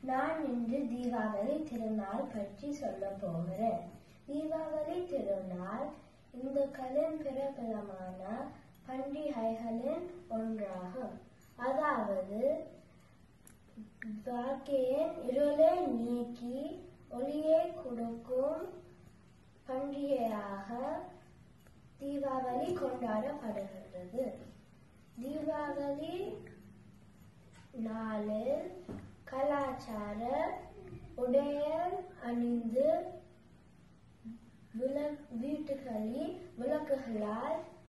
நான் இன்று தீபாவளி திருநாள் பற்றி சொல்ல போகிறேன் தீபாவளி திருநாள் இந்துக்களின் பிரபலமான பண்டிகைகளின் ஒன்றாகும் அதாவது வாழ்க்கையின் இருளை நீக்கி ஒளியை கொடுக்கும் பண்டிகையாக தீபாவளி கொண்டாடப்படுகிறது தீபாவளி நாளில் கலாச்சார உடையல் அணிந்து விள- வீட்டுகளில் விளக்குகளால்